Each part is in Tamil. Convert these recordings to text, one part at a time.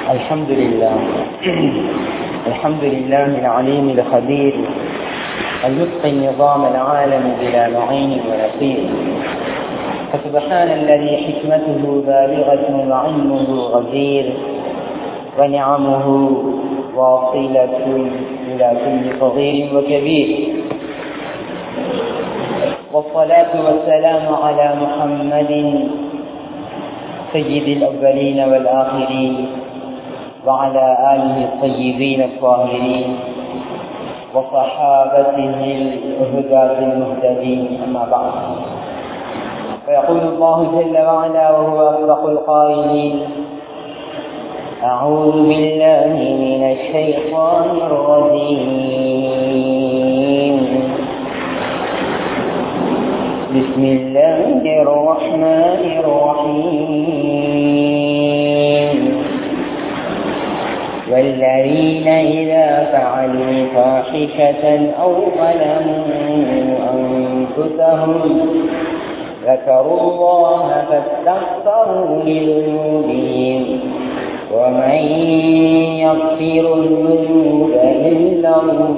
الحمد لله الحمد لله العليم الخبير اليتقي نظام العالم بلا معين ونصير فسبحان الذي حكمته بالغة وعلمه غزير ونعمه واصلة إلى كل صغير وكبير والصلاة والسلام على محمد سيد الأولين والآخرين وعلى آله الطيبين الطاهرين وصحابته الهداة المهتدين أما بعد فيقول الله جل وعلا وهو أصدق القائلين أعوذ بالله من الشيطان الرجيم بسم الله الرحمن الرحيم والذين إذا فعلوا فاحشة أو ظلموا أنفسهم ذكروا الله فاستغفروا لذنوبهم ومن يغفر الذنوب إلا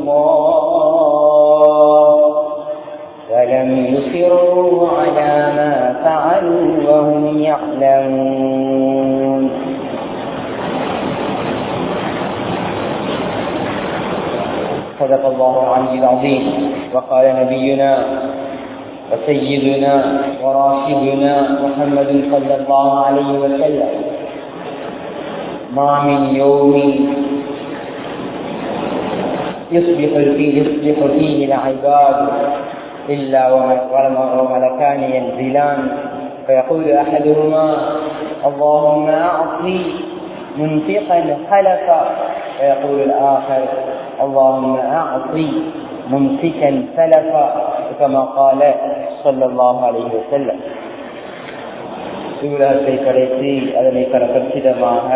الله ولم يصروا على ما فعلوا وهم يعلمون صدق الله العلي العظيم وقال نبينا وسيدنا وراشدنا محمد صلى الله عليه وسلم ما من يوم يصبح فيه يصبح فيه العباد إلا وملكان ينزلان فيقول أحدهما اللهم أعطي منفقا خلفا ويقول الآخر اللهم أعطي ممسكا سلفا كما قال صلى الله عليه وسلم இவ்வுலகத்தை படைத்து அதனை கரகச்சிதமாக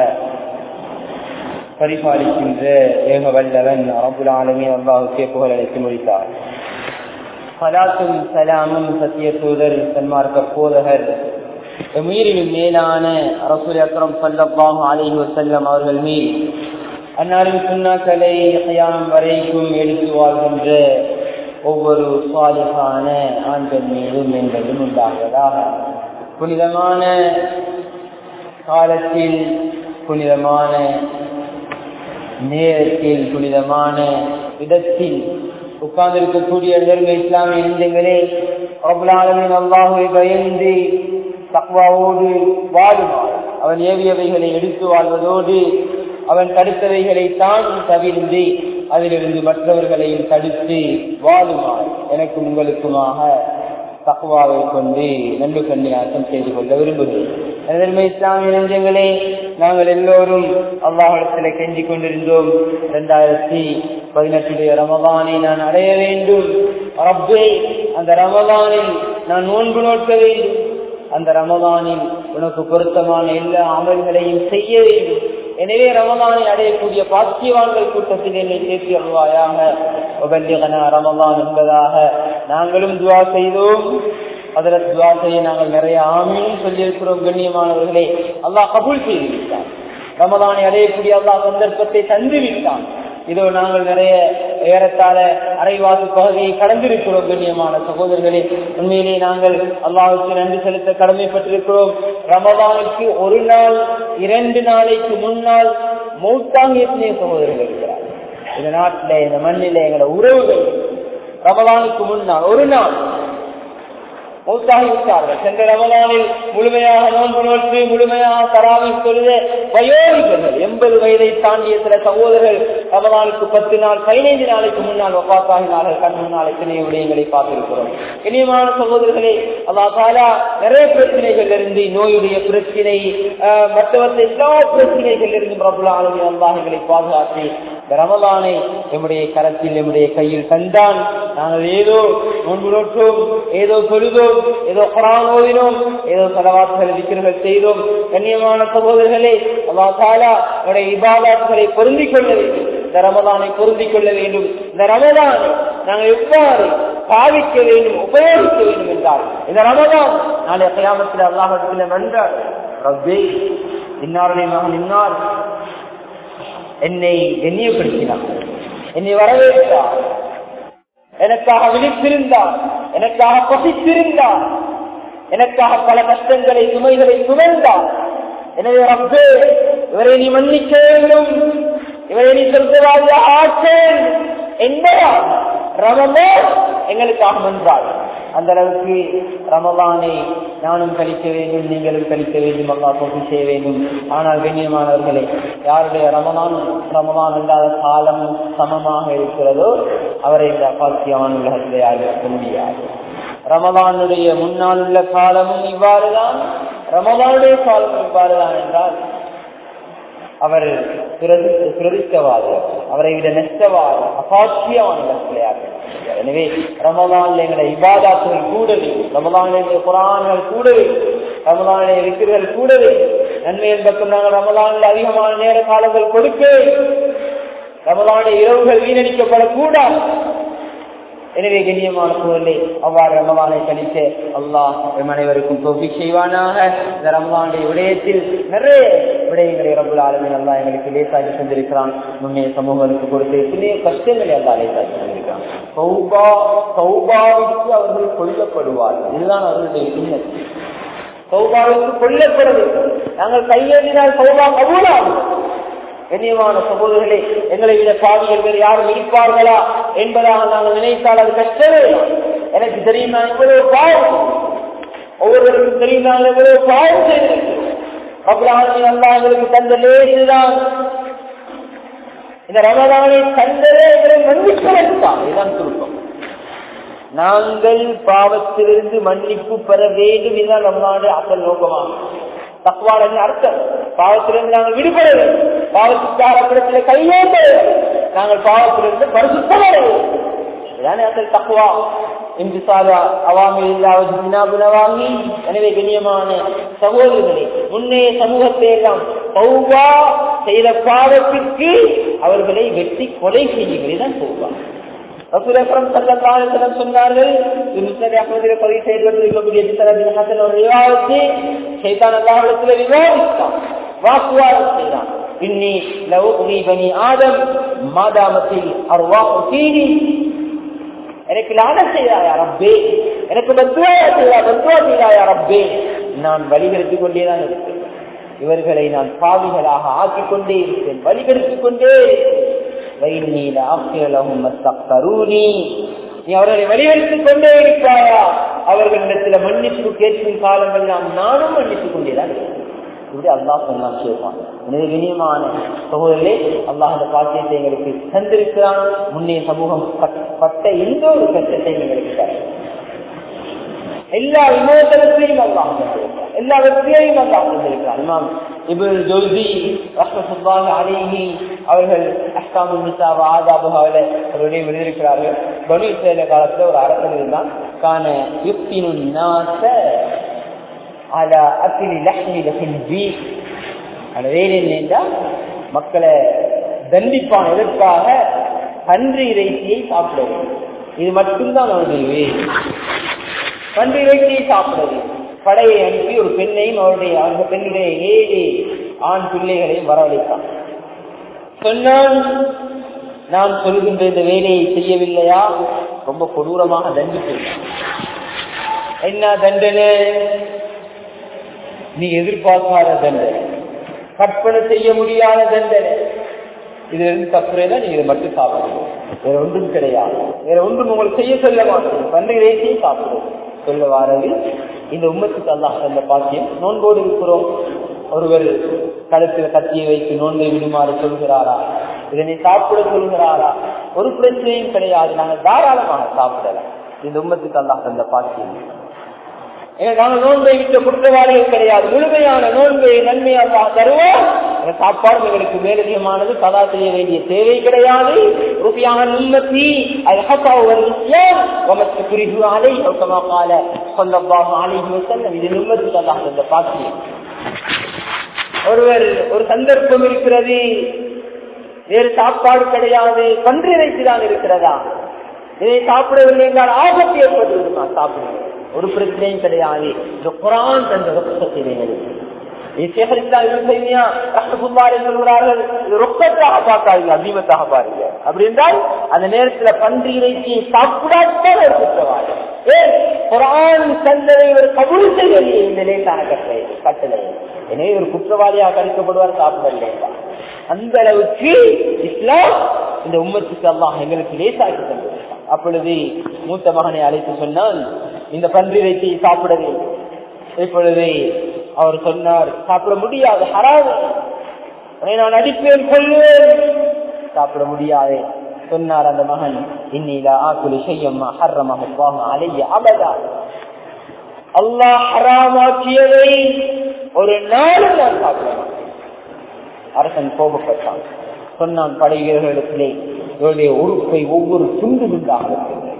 பரிபாலிக்கின்ற ஏக வல்லவன் அரபுல் ஆலமி அல்லாஹுக்கே புகழ் அழைத்து முடித்தார் சலாத்தும் சலாமும் சத்திய தூதர் சன்மார்க்க போதகர் உயிரிலும் மேலான அரசுல் அக்ரம் சல்லப்பாஹு அலிஹி வசல்லம் அவர்கள் மீது அன்னாரின் சுண்ணாக்களை கயாம் வரைக்கும் எடுத்து வாழ்கின்ற ஒவ்வொரு சுவாலிகான ஆண்கள் மீதும் என்பதும் உண்டாவதாக புனிதமான காலத்தில் புனிதமான நேரத்தில் புனிதமான இடத்தில் உட்கார்ந்திருக்கக்கூடிய தர்ம இஸ்லாமிய நெஞ்சங்களே அவ்வளவின் அல்லாஹுவை பயந்து தக்வாவோடு வாழுமாறு அவன் ஏவியவைகளை எடுத்து வாழ்வதோடு அவன் தடுத்தவைகளை தான் தவிர்ந்து அதிலிருந்து மற்றவர்களையும் தடுத்து வாழுமாறு எனக்கும் உங்களுக்குமாக தக்குவாவை கொண்டு நன்று கண்ணியாசம் செய்து கொள்ள விரும்புகிறேன் எனதன்மை இஸ்லாமிய நெஞ்சங்களே நாங்கள் எல்லோரும் அல்லாஹிடத்தில் கெஞ்சி கொண்டிருந்தோம் இரண்டாயிரத்தி பதினெட்டுடைய ரமதானை நான் அடைய வேண்டும் ரப்பே அந்த ரமதானில் நான் நோன்பு நோக்க வேண்டும் அந்த ரமதானில் உனக்கு பொருத்தமான எல்லா அமல்களையும் செய்ய வேண்டும் எனவே ரமதானை அடையக்கூடிய பாக்கியவான்கள் கூட்டத்தில் என்னை சேர்த்து அல்வாயாக உபல்லிகனா ரமதான் என்பதாக நாங்களும் துவா செய்தோம் அதில் துவா செய்ய நாங்கள் நிறைய ஆமீனும் சொல்லியிருக்கிறோம் கண்ணியமானவர்களே அல்லாஹ் கபூல் செய்து விட்டார் ரமதானை அடையக்கூடிய அல்லாஹ் சந்தர்ப்பத்தை தந்து விட்டான் இதோ நாங்கள் நிறைய ஏறத்தாழ அரைவாசி பகுதியை கடந்திருக்கிறோம் கண்ணியமான சகோதரர்களே உண்மையிலே நாங்கள் அல்லாவுக்கு நன்றி செலுத்த கடமைப்பட்டிருக்கிறோம் ரமதானுக்கு ஒரு நாள் இரண்டு நாளைக்கு முன்னால் மௌத்தாங்க எத்தனை சகோதரர்கள் இருக்கிறார் இந்த நாட்டில இந்த மண்ணில எங்களோட உறவுகள் ரமதானுக்கு முன்னால் ஒரு நாள் மௌத்தாகிவிட்டார்கள் சென்ற ரமலானில் முழுமையாக நோன்பு நோற்று முழுமையாக தராவி தொழுத வயோதிகர்கள் எண்பது வயதை தாண்டிய சில சகோதரர்கள் ரமலானுக்கு பத்து நாள் பதினைந்து நாளைக்கு முன்னால் ஒப்பாத்தாகினார்கள் கண் முன்னால் எத்தனை விடயங்களை பார்த்திருக்கிறோம் இனியமான சகோதரர்களே அல்லா தாலா நிறைய பிரச்சனைகள் இருந்து நோயுடைய பிரச்சனை மற்றவற்றை எல்லா பிரச்சனைகள் இருந்து பிரபுல ஆளுமை அல்லாஹங்களை பாதுகாத்து ரமலானை எம்முடைய கரத்தில் எம்முடைய கையில் தந்தான் நாங்கள் ஏதோ நோன்பு நோற்றோம் ஏதோ தொழுதோம் ஏதோ குரான் ஓதினோம் ஏதோ செலவாற்றுகள் விக்கிரங்கள் செய்தோம் கண்ணியமான சகோதரர்களே அல்லா தாலா நம்முடைய இபாதாத்துகளை பொருந்திக் கொள்ள வேண்டும் இந்த ரமதானை பொருந்திக் கொள்ள வேண்டும் இந்த ரமதானை நாங்கள் எவ்வாறு பாவிக்க வேண்டும் உபயோகிக்க வேண்டும் என்றால் இந்த ரமதான் நாளை கயாமத்தில் அல்லாஹத்தில் வென்றார் ரப்பே இன்னாருடைய மகன் இன்னார் என்னை எண்ணியப்படுத்தினார் என்னை வரவேற்றார் எனக்காக விழித்திருந்தார் எனக்காக பசித்திருந்தார் எனக்காக பல கஷ்டங்களை சுமைகளை சுமந்தார் எனவே ரப்பே இவரை நீ மன்னிக்க வேண்டும் இவரை நீ சொல்லுவாங்க ஆற்றேன் என்பதால் ரமலான் எங்களுக்காக மன்றார் அந்த அளவுக்கு ரமலானை நானும் கழிக்க வேண்டும் நீங்களும் கழிக்க வேண்டும் அல்லா போட்டி செய்ய வேண்டும் ஆனால் கண்ணியமானவர்களே யாருடைய ரமலான் ரமலான் அல்லாத காலம் சமமாக இருக்கிறதோ அவரை இந்த அப்பாத்தியமான உலகத்திலே யாரும் முடியாது ரமலானுடைய முன்னால் உள்ள காலமும் இவ்வாறுதான் ரமலானுடைய காலமும் இவ்வாறுதான் என்றால் அவர் பிரதித்தவாதி அவரை விட நெச்சவாதி அசாட்சியமான விளையாட்டு எனவே ரமலான்ல எங்களை இபாதாத்துகள் கூடவே ரமலானுடைய குரான்கள் கூடவே ரமலானுடைய விக்கிர்கள் கூடவே நன்மையின் பக்கம் நாங்கள் ரமலானில் அதிகமான நேர காலங்கள் கொடுக்க ரமலானுடைய இரவுகள் வீணடிக்கப்படக்கூடாது எனவே கண்ணியமான சூழலை அவ்வாறு ரமலானை கழிக்க அல்லாஹ் எம் அனைவருக்கும் தோல்வி செய்வானாக இந்த ரமலானுடைய விடயத்தில் நிறைய விடயங்களை ரபுல் ஆலமின் அல்லா எங்களுக்கு லேசாகி தந்திருக்கிறான் முன்னே சமூகங்களுக்கு கொடுத்து எத்தனையோ கஷ்டங்களை அல்லா லேசாகி தந்திருக்கிறான் சௌபா சௌபாவிற்கு அவர்கள் கொல்லப்படுவார்கள் இதுதான் அவர்களுடைய பின்னர் சௌபாவிற்கு கொல்லப்பட வேண்டும் நாங்கள் கையேறினால் சௌபா கபூலாகும் கண்ணியமான சகோதரர்களே எங்களை விட பாவிகள் வேறு யாரும் இருப்பார்களா என்பதாக நாங்கள் நினைத்தால் அது கஷ்டமே எனக்கு தெரியும் நான் இவ்வளவு பாவம் ஒவ்வொருவருக்கும் தெரியும் நான் எவ்வளவு பாவம் செய்திருக்கிறேன் அப்ராஹிம் அல்லா எங்களுக்கு தந்த லேசுதான் இந்த ரமதானை தந்ததே எங்களை மன்னிக்க வைத்தான் இதுதான் சுருக்கம் நாங்கள் பாவத்திலிருந்து மன்னிப்பு பெற வேண்டும் இதுதான் ரமதானுடைய அசல் நோக்கமாகும் தக்குவால் என்ன அர்த்தம் பாவத்திலிருந்து நாங்கள் விடுபட வேண்டும் பாவத்துக்காக இடத்துல கையேற்ற நாங்கள் பாவத்திலிருந்து பரிசுத்தமடைய இதானே அசல் தக்குவா இன்று சாதா அவாமில் வாங்கி எனவே கண்ணியமான சகோதரர்களே முன்னைய சமூகத்தை எல்லாம் பௌவா செய்த பாவத்திற்கு அவர்களை வெட்டி கொலை செய்யுங்கள் தான் பௌவா ரசூலம் சல்லல்லாஹு சொன்னார்கள் முஸ்லிம் அஹ்மதில் பதிவு செய்யப்பட்டிருக்கக்கூடிய ஜித்தரபின் ஹசன் ஒரு ரிவாயத்தை ஷைத்தான் அல்லாஹ்விடத்தில் விவாதித்தான் வாக்குவாதம் செய்தான் இன்னி லவ் பனி ஆதம் மாதாமத்தில் அர்வாஹு ஃபீனி எனக்கு லான செய்தாயா ரப்பே எனக்கு பத்துவாயா செய்தா பத்துவா செய்தாயா ரப்பே நான் வழிகெடுத்துக் கொண்டேதான் இருக்கிறேன் இவர்களை நான் பாவிகளாக ஆக்கிக் கொண்டே இருக்கிறேன் வழிகெடுத்துக் கொண்டே நீ அவர்களை வழிவெடுத்துக் கொண்டே இருப்பாயா அவர்களிடத்தில் மன்னிப்பு கேட்கும் காலங்கள் நாம் நானும் மன்னித்துக் கொண்டேதான் இப்படி அல்லாஹ் சொன்னான் கேட்பான் எனவே இனியமான சகோதரே அல்லாஹ் அந்த பாக்கியத்தை எங்களுக்கு தந்திருக்கிறான் முன்னைய சமூகம் பட்ட எந்த ஒரு கஷ்டத்தை எங்களுக்கு தரும் எல்லா விமோசனத்தையும் அல்லாஹ் தந்திருக்கிறான் எல்லா வெற்றியையும் அல்லாஹ் தந்திருக்கிறான் இமாம் இபுல் ஜோசி ரஹ்மத்துல்லாஹி அலைஹி அவர்கள் அஹ்காமு நிசாவ ஆதாபுகாவில அவருடைய எழுதியிருக்கிறார்கள் பனு இஸ்ரேல காலத்துல ஒரு அரசன் இருந்தான் கான யுக்தினு நாச அல அக்கிலி லஹ்மி லஹின்பி அந்த வேலை என்னென்றா மக்களை தண்டிப்பான் எதற்காக பன்றி இறைச்சியை சாப்பிடுவது இது மட்டும்தான் அவருடைய வேலை பன்றி இறைச்சியை சாப்பிடுவது படையை அனுப்பி ஒரு பெண்ணையும் அவருடைய அந்த பெண்ணுடைய ஏழு ஆண் பிள்ளைகளையும் வரவழைத்தான் சொன்னான் நான் சொல்கின்ற இந்த வேலையை செய்யவில்லையா ரொம்ப கொடூரமாக தண்டிப்பேன் என்ன தண்டனை நீ எதிர்பார்க்காத தண்டனை கற்பனை செய்ய முடியாத தண்டனை இதுல இருந்து தப்புறதா நீங்க இதை மட்டும் சாப்பிடுங்க வேற ஒன்றும் கிடையாது வேற ஒன்றும் உங்களுக்கு செய்ய சொல்ல மாட்டேன் பண்டிகையையும் சாப்பிடுவோம் சொல்ல வாரது இந்த உம்மத்துக்கு அல்லாஹ் அந்த பாக்கியம் நோன்போடு இருக்கிறோம் ஒருவர் கழுத்தில் கத்தியை வைத்து நோன்பை விடுமாறு சொல்கிறாரா இதனை சாப்பிட சொல்கிறாரா ஒரு பிரச்சனையும் கிடையாது நாங்கள் தாராளமாக சாப்பிடலாம் இந்த உம்மத்துக்கு அல்லாஹ் அந்த பாக்கியம் நாங்கள் நோன்பை விட்ட குற்றவாளிகள் கிடையாது முழுமையான நோன்பை நன்மையாக தருவோம் சாப்பாடு எங்களுக்கு மேலதிகமானது கதா செய்ய வேண்டிய தேவை கிடையாது ருபியான நிம்மதி குறிப்பு அலை கால சொல்லப்பாக அலைஹி வசல்லம் இது நிம்மதிக்கு அல்லாஹ் அந்த பாக்கியம் ஒருவர் ஒரு சந்தர்ப்பம் இருக்கிறது வேறு சாப்பாடு கிடையாது பன்றி தான் இருக்கிறதா இதை சாப்பிடவில்லை என்றால் ஆபத்து ஏற்பட்டு சாப்பிடுங்க ஒரு பிரச்சனையும் கிடையாது இந்த குரான் தந்த ரத்தத்தை ரொக்கத்தாக பார்க்காதீங்க அபீமத்தாக பாருங்க அப்படி என்றால் அந்த நேரத்துல பன்றி இறைச்சி சாப்பிடாத்தான் ஒரு குற்றவாளி ஏன் குரான் தந்ததை ஒரு கபூல் செய்யலையே இந்த லேசான கட்டளை கட்டளை எனவே ஒரு குற்றவாளியாக கணிக்கப்படுவார் சாப்பிடல அந்த அளவுக்கு இஸ்லாம் இந்த உம்மத்துக்கு அல்லாஹ் எங்களுக்கு லேசாக்கி தந்தது அப்பொழுது மூத்த மகனை அழைத்து சொன்னால் இந்த பன்றி இறைச்சி சாப்பிட வேண்டும் இப்பொழுது அவர் சொன்னார் சாப்பிட முடியாது ஹராது உன்னை நான் அடிப்பேன் கொள்வேன் சாப்பிட முடியாது சொன்னார் அந்த மகன் இன்னிலா ஆக்குலி செய்யம்மா ஹர்ரமாக அலைய அபதா அல்லாஹ் ஹராமாக்கியதை ஒரு நாளும் நான் சாப்பிட மாட்டேன் அரசன் கோபப்பட்டான் சொன்னான் படை வீரர்களிடத்திலே இவருடைய உறுப்பை ஒவ்வொரு துண்டு துண்டாக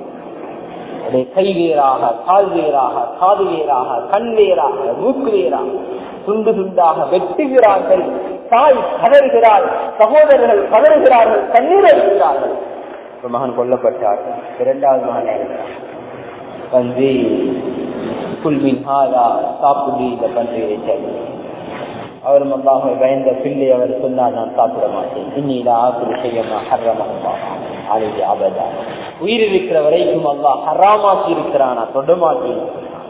கை வேறாக கால் வேறாக காது வேறாக கண் வேறாக மூக்கு வேறாக துண்டு துண்டாக வெட்டுகிறார்கள் தாய் கதறுகிறார் சகோதரர்கள் கதறுகிறார்கள் கண்ணீர் அடிக்கிறார்கள் ஒரு மகன் கொல்லப்பட்டார் இரண்டாவது மகன் வந்து புல்மின் ஹாரா சாப்பிடு இந்த பன்றியை சரி அவர் அல்லாஹ் பயந்த பிள்ளை அவர் சொன்னார் நான் சாப்பிட மாட்டேன் இன்னில ஆக்குறு செய்யமா ஹர்ரமா அழகி அபதா உயிர் இருக்கிற வரைக்கும் அல்லாஹ் ஹராமாக்கி இருக்கிறானா தொட மாட்டேன்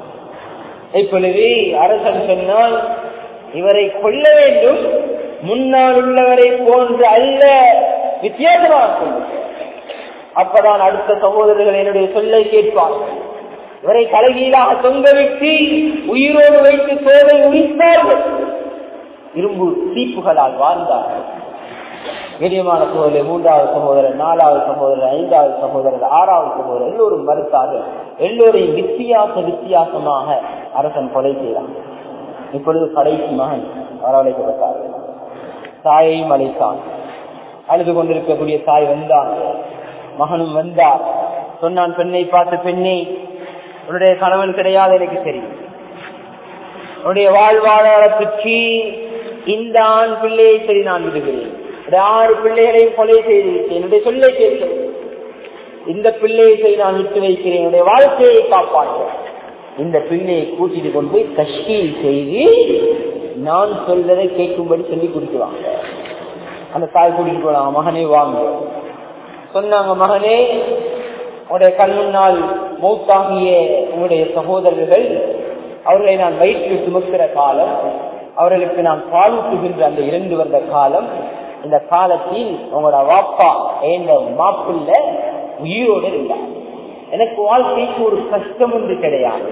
இப்பொழுது அரசன் சொன்னால் இவரை கொல்ல வேண்டும் முன்னால் உள்ளவரை போன்று அல்ல வித்தியாசமாக சொல்லுங்க அப்பதான் அடுத்த சகோதரர்கள் என்னுடைய சொல்லை கேட்பார்கள் இவரை தலைகீழாக தொங்கவிட்டு உயிரோடு வைத்து சோதை உரித்தார்கள் இரும்பு தீப்புகளால் வாழ்ந்தார்கள் கண்ணியமான சகோதரர் மூன்றாவது சகோதரர் நாலாவது சகோதரர் ஐந்தாவது சகோதரர் ஆறாவது சகோதரர் எல்லோரும் மறுத்தார்கள் எல்லோரையும் வித்தியாச வித்தியாசமாக அரசன் கொலை செய்தான் இப்பொழுது கடைசி மகன் வரவழைக்கப்பட்டார்கள் தாயையும் அழைத்தான் அழுது கொண்டிருக்கக்கூடிய தாய் வந்தான் மகனும் வந்தார் சொன்னான் பெண்ணை பார்த்து பெண்ணே உன்னுடைய கணவன் கிடையாது எனக்கு தெரியும் உன்னுடைய வாழ்வாதாரத்துக்கு இந்த ஆண் பிள்ளையை சரி நான் விடுகிறேன் இந்த ஆறு பிள்ளைகளையும் கொலை செய்திருக்கேன் என்னுடைய சொல்லை கேட்கிறேன் இந்த பிள்ளையை சரி நான் விட்டு வைக்கிறேன் என்னுடைய வாழ்க்கையை காப்பாற்ற இந்த பிள்ளையை கூட்டிட்டு கொண்டு போய் கஷ்டீல் செய்து நான் சொல்றதை கேட்கும்படி சொல்லி கொடுத்துவாங்க அந்த தாய் கூட்டிட்டு போனாங்க மகனே வாங்க சொன்னாங்க மகனே உங்களுடைய கண் முன்னால் மௌத்தாகிய உங்களுடைய சகோதரர்கள் அவர்களை நான் வயிற்றில் சுமக்கிற காலம் அவர்களுக்கு நான் பாலூட்டுகின்ற அந்த இரண்டு வருட காலம் இந்த காலத்தில் உங்களோட வாப்பா என்ற மாப்பிள்ள உயிரோடு இருந்தார் எனக்கு வாழ்க்கைக்கு ஒரு கஷ்டம் ஒன்று கிடையாது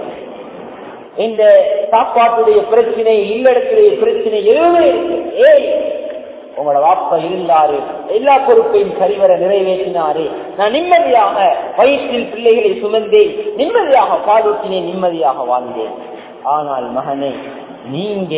இந்த சாப்பாட்டுடைய பிரச்சனை இல்லடத்துடைய பிரச்சனை எதுவுமே ஏய் உங்களோட வாப்பா இருந்தாரு எல்லா பொறுப்பையும் சரிவர நிறைவேற்றினாரு நான் நிம்மதியாக வயிற்றில் பிள்ளைகளை சுமந்தேன் நிம்மதியாக பாலூட்டினேன் நிம்மதியாக வாழ்ந்தேன் ஆனால் மகனே நீங்க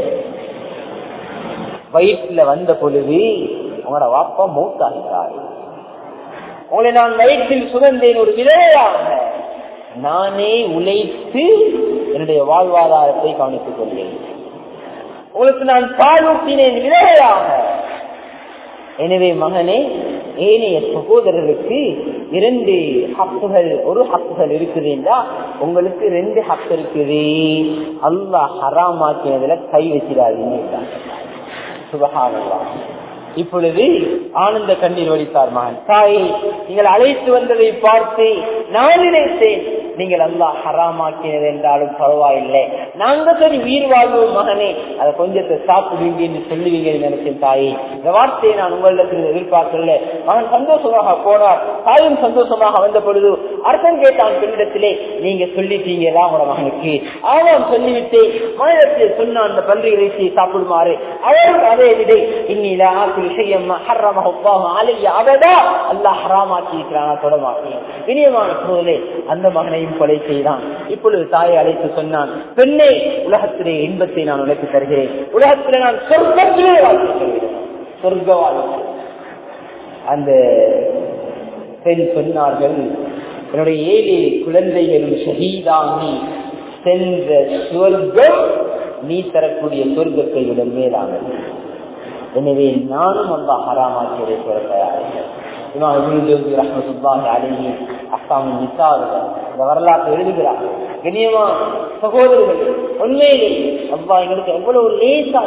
வயிற்றுல வந்த பொழுது உங்களோட வாப்பா மூத்தாகிறார் உங்களை நான் வயிற்றில் சுமந்தேன் ஒரு விதையாக நானே உழைத்து என்னுடைய வாழ்வாதாரத்தை கவனித்துக் கொண்டேன் உங்களுக்கு நான் பாலூட்டினேன் விதையாக எனவே மகனே ஏனைய சகோதரருக்கு இரண்டு ஹக்குகள் ஒரு ஹக்குகள் இருக்குதுன்றா உங்களுக்கு ரெண்டு ஹக்கு இருக்குது அல்லாஹ் ஹராமாக்கினதுல கை வச்சிடாதீங்க சுபகானல்லா இப்பொழுது ஆனந்த கண்ணீர் வடித்தார் மகன் தாயை நீங்கள் அழைத்து வந்ததை பார்த்து நான் நினைத்தேன் நீங்கள் அல்லாஹ் ஹராமாக்கினது என்றாலும் பரவாயில்லை நாங்க சரி உயிர் வாழ்வோம் மகனே அதை கொஞ்சத்தை சாப்பிடுவீங்க என்று சொல்லுவீங்கன்னு நினைச்சேன் தாயே இந்த வார்த்தையை நான் உங்களிடத்தில் எதிர்பார்க்கல மகன் சந்தோஷமாக போனார் தாயும் சந்தோஷமாக வந்த பொழுது அர்த்தம் கேட்டான் பெண்ணிடத்திலே நீங்க சொல்லிட்டீங்களா உங்களோட மகனுக்கு ஆமாம் சொல்லிவிட்டு மனிதத்தில் சொன்ன அந்த பன்றி இறைச்சியை சாப்பிடுமாறு அவரும் அதே விதை இன்னில ஆக்கு விஷயம் அலைய அல்லாஹ் ஹராமாக்கி இருக்கிறானா தொடமாக்கி இனியமான சூழலே அந்த மகனையும் கொலை செய்தான் இப்பொழுது தாயை அழைத்து சொன்னான் பெண்ணே உலகத்திலே இன்பத்தை நான் உனக்கு தருகிறேன் உலகத்திலே நான் சொர்க்கத்திலே வாழ்க்கை தருகிறேன் சொர்க்க வாழ்க்கை அந்த பெண் சொன்னார்கள் என்னுடைய ஏழு குழந்தைகளும் ஷஹீதாகி சென்ற சொர்க்கம் நீ தரக்கூடிய சொர்க்கத்தை விட மேலானது எனவே நானும் அந்த ஹராமாக்கியதை சொல்ல தயாரில்லை இமாம் இப்னு ஜௌசி ரஹ்மத்துல்லாஹி அலைஹி அஸ்ஸாமின் நிசாவில் இந்த வரலாற்றை எழுதுகிறார் கண்ணியமா சகோதரர்கள் உண்மையிலே அவ்வா எங்களுக்கு எவ்வளவு லேசா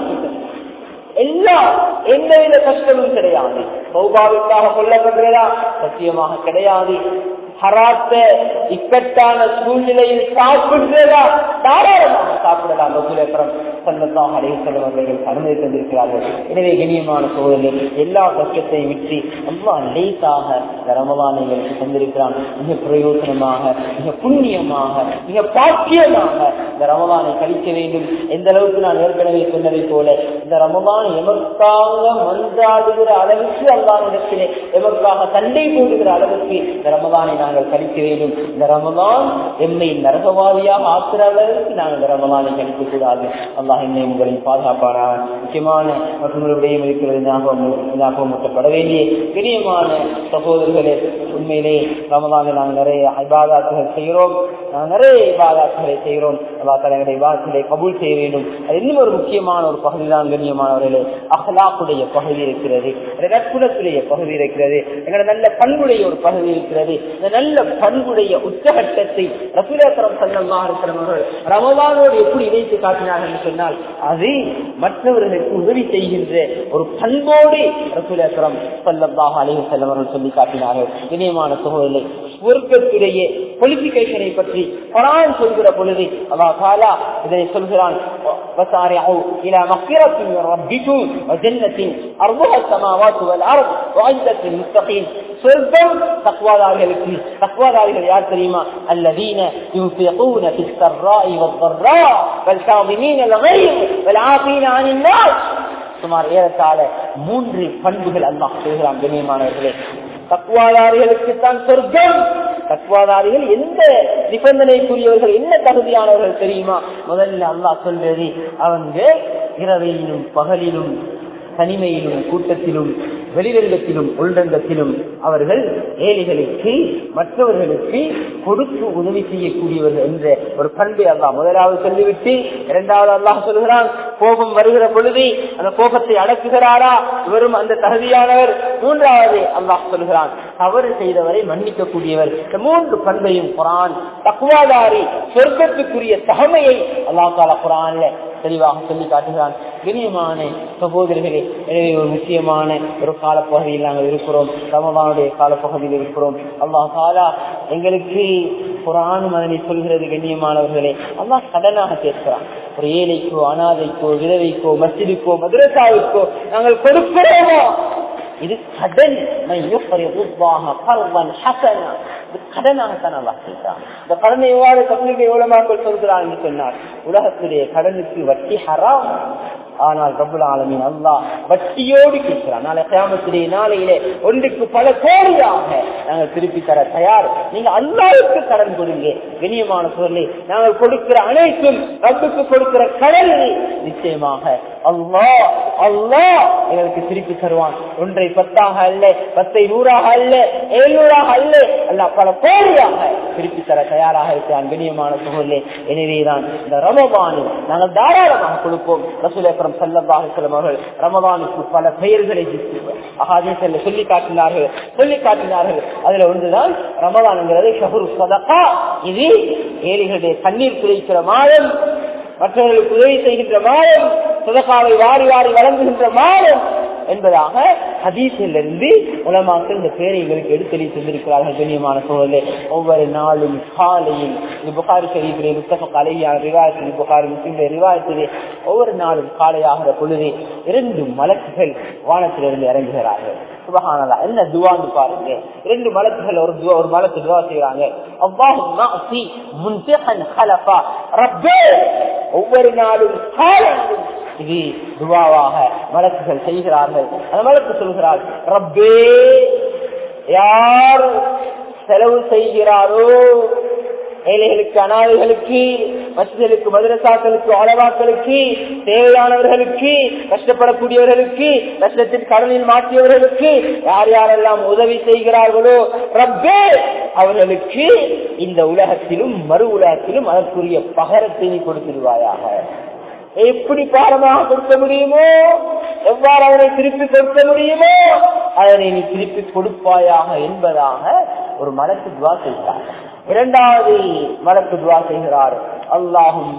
எல்லா எந்தவித கஷ்டமும் கிடையாது சௌபாவிற்காக கொல்லப்படுறதா சத்தியமாக கிடையாது ஹராத்த இக்கட்டான சூழ்நிலையில் சாப்பிடுறதா தாராளமாக சாப்பிடலாம் ரசூலேஸ்வரம் சல்லல்லாஹ் அலைஹிஸ்ஸலாம் அவர்கள் அனுமதி தந்திருக்கிறார்கள் எனவே கண்ணியமான சோதரில் எல்லா கஷ்டத்தையும் விட்டு அவ்வா லேசாக இந்த ரமலான் எங்களுக்கு தந்திருக்கிறான் மிக பிரயோஜனமாக மிக புண்ணியமாக மிக பாக்கியமாக இந்த ரமலானை கழிக்க வேண்டும் எந்த அளவுக்கு நான் ஏற்கனவே சொன்னதை போல இந்த ரமலான் எமக்காக மன்றாடுகிற அளவுக்கு அல்லாஹிடத்திலே எமக்காக சண்டை போடுகிற அளவுக்கு இந்த ரமலானை நாங்கள் கழிக்க வேண்டும் இந்த ரமலான் எம்மை நரகவாதியாக ஆக்குற அளவுக்கு நாங்கள் இந்த ரமலானை கழிக்க கூடாது அல்லாஹ் என்னை உங்களை பாதுகாப்பான முக்கியமான மற்றும் ஒரு விடயம் இருக்கிறது ஞாபகம் ஞாபகமூட்டப்பட வேண்டிய பெரியமான சகோதரர்களே உண்மையிலே ரமலானில் நாங்கள் நிறைய ஐபாதாத்துகள் செய்கிறோம் நாங்கள் நிறைய இபாதாத்துகளை செய்கிறோம் அல்லா தலைவருடைய இபாதத்தை கபூல் செய்ய வேண்டும் அது இன்னும் ஒரு முக்கியமான ஒரு பகுதி தான் கண்ணியமானவர்களே அஹ்லாக்குடைய பகுதி இருக்கிறது நட்புணத்துடைய பகுதி இருக்கிறது எங்களோட நல்ல பண்புடைய ஒரு பகுதி இருக்கிறது இந்த நல்ல பண்புடைய உச்சகட்டத்தை ரசூலேஸ்வரம் சல்லமா இருக்கிறவர்கள் ரமதானோடு எப்படி இணைத்து காட்டினார்கள் என்று சொன்னால் அது மற்றவர்களுக்கு உதவி செய்கின்ற ஒரு பண்போடு ரசூலேஸ்வரம் சல்லமாக அலைஹி செல்லவர்கள் சொல்லி காட்டினார்கள் இணையமான சகோதரர்களை சொர்க்கத்துடைய குவாலிபிகேஷனை பற்றி குரான் சொல்கிற பொழுது அல்லா தாலா இதனை சொல்கிறான் وسارعوا إلى مغفرة من ربكم وجنة أرضها السماوات والأرض وعدة للمتقين சொர்க்கம் தக்குவாதாரிகளுக்கு தக்குவாதாரிகள் யார் தெரியுமா அல்லதீன யுன்ஃபிகூன في السراء والضراء والكاظمين الغيظ والعافين عن الناس சுமார் ஏறத்தாழ மூன்று பண்புகள் அல்லாஹ் சொல்கிறான் கண்ணியமானவர்களே தக்குவாதாரிகளுக்கு தான் சொர்க்கம் தக்குவாதாரிகள் எந்த நிபந்தனைக்குரியவர்கள் என்ன தகுதியானவர்கள் தெரியுமா முதல்ல அல்லாஹ் சொல்றது அவங்க இரவையிலும் பகலிலும் தனிமையிலும் கூட்டத்திலும் வெளிரங்கத்திலும் உள்ரங்கத்திலும் அவர்கள் ஏழைகளுக்கு மற்றவர்களுக்கு கொடுத்து உதவி செய்யக்கூடியவர்கள் என்ற ஒரு பண்பை அல்லாஹ் முதலாவது சொல்லிவிட்டு இரண்டாவது அல்லாஹ் சொல்கிறான் கோபம் வருகிற பொழுது அந்த கோபத்தை அடக்குகிறாரா இவரும் அந்த தகுதியானவர் மூன்றாவது அல்லாஹ் சொல்கிறான் தவறு செய்தவரை மன்னிக்க கூடியவர் இந்த மூன்று பண்பையும் குரான் தக்குவாதாரி சொர்க்கத்துக்குரிய தகமையை அல்லாஹ் தாலா குரான்ல தெளிவாக சொல்லி காட்டுகிறான் கண்ணியமான சகோதரர்களே எனவே ஒரு முக்கியமான ஒரு காலப்பகுதியில் நாங்கள் இருக்கிறோம் ரமதானுடைய காலப்பகுதியில் இருக்கிறோம் அல்லாஹ் தாலா எங்களுக்கு குரானும் அதனை சொல்கிறது கண்ணியமானவர்களே அல்லாஹ் கடனாக கேட்கிறான் ஒரு ஏழைக்கோ அனாதைக்கோ விதவைக்கோ மசிதுக்கோ மதுரசாவுக்கோ நாங்கள் கொடுக்கிறோமோ இது கடன் கடனாகத்தான் அல்லா கேட்கிறான் இந்த கடனை எவ்வாறு தமிழுக்கு எவ்வளவு மக்கள் சொல்கிறான் என்று சொன்னார் உலகத்துடைய கடனுக்கு வட்டி ஹராம் ஆனால் ரபுல் ஆலமின் அல்லா வட்டியோடு கேட்கிறான் நாளை கிராமத்துடைய நாளையிலே ஒன்றுக்கு பல கோடியாக நாங்கள் திருப்பி தர தயார் நீங்க அல்லாவுக்கு கடன் கொடுங்க கண்ணியமான சொல்லி நாங்கள் கொடுக்கிற அனைத்தும் ரப்புக்கு கொடுக்கிற கடன் நிச்சயமாக அல்லா அல்லா எங்களுக்கு திருப்பி தருவான் ஒன்றை பத்தாக அல்ல பத்தை நூறாக அல்ல எழுநூறாக அல்ல அல்ல பல கோடியாக திருப்பி தர தயாராக இருக்கிறான் கண்ணியமான சூழலே எனவேதான் இந்த ரமபானில் நாங்கள் தாராளமாக கொடுப்போம் ரசூலேஸ்வரம் செல்லதாக அவர்கள் ரமபானுக்கு பல பெயர்களை அகாதீசல்ல சொல்லி காட்டினார்கள் சொல்லி காட்டினார்கள் அதுல ஒன்றுதான் ரமதான்ங்கிறது ஷஹுரு சதகா இது ஏழைகளுடைய கண்ணீர் துளைக்கிற மாதம் மற்றவர்களுக்கு உதவி செய்கின்ற மாதம் சுதகாவை வாரி வாரி வழங்குகின்ற மாதம் என்பதாக ஹதீஸிலிருந்து உலமாக்கள் இந்த பேரை எங்களுக்கு எடுத்தறி தந்திருக்கிறார்கள் கண்ணியமான சூழலே ஒவ்வொரு நாளும் காலையில் இது புகாரி ஷரீஃபிலே முத்தக கலையான ரிவாயத்தில் புகாரி முஸ்லிம்ல ரிவாயத்திலே ஒவ்வொரு நாளும் காலையாகிற பொழுது இரண்டு மலக்குகள் வானத்திலிருந்து இறங்குகிறார்கள் சுபஹானல்லா என்ன துவான்னு பாருங்க இரண்டு மலக்குகள் ஒரு துவா ஒரு மலக்கு துவா செய்யறாங்க ஒவ்வொரு நாளும் காலையிலும் இது துவாவாக மலக்குகள் செய்கிறார்கள் அந்த மலக்கு சொல்கிறார் ரப்பே யார் செலவு செய்கிறாரோ ஏழைகளுக்கு அனாதைகளுக்கு மசிதலுக்கு மதுரசாக்களுக்கு அளவாக்களுக்கு தேவையானவர்களுக்கு கஷ்டப்படக்கூடியவர்களுக்கு கஷ்டத்தின் கடனில் மாற்றியவர்களுக்கு யார் யாரெல்லாம் உதவி செய்கிறார்களோ ரப்பே அவர்களுக்கு இந்த உலகத்திலும் மறு உலகத்திலும் அதற்குரிய பகரத்தை நீ கொடுத்துருவாயாக எப்படி பாரமாக கொடுக்க முடியுமோ எவ்வாறு அவனை திருப்பி கொடுக்க முடியுமோ அதனை நீ திருப்பி கொடுப்பாயாக என்பதாக ஒரு மலக்கு துவா செய்கிறார் இரண்டாவது மலக்கு துவா செய்கிறார் அல்லாஹும்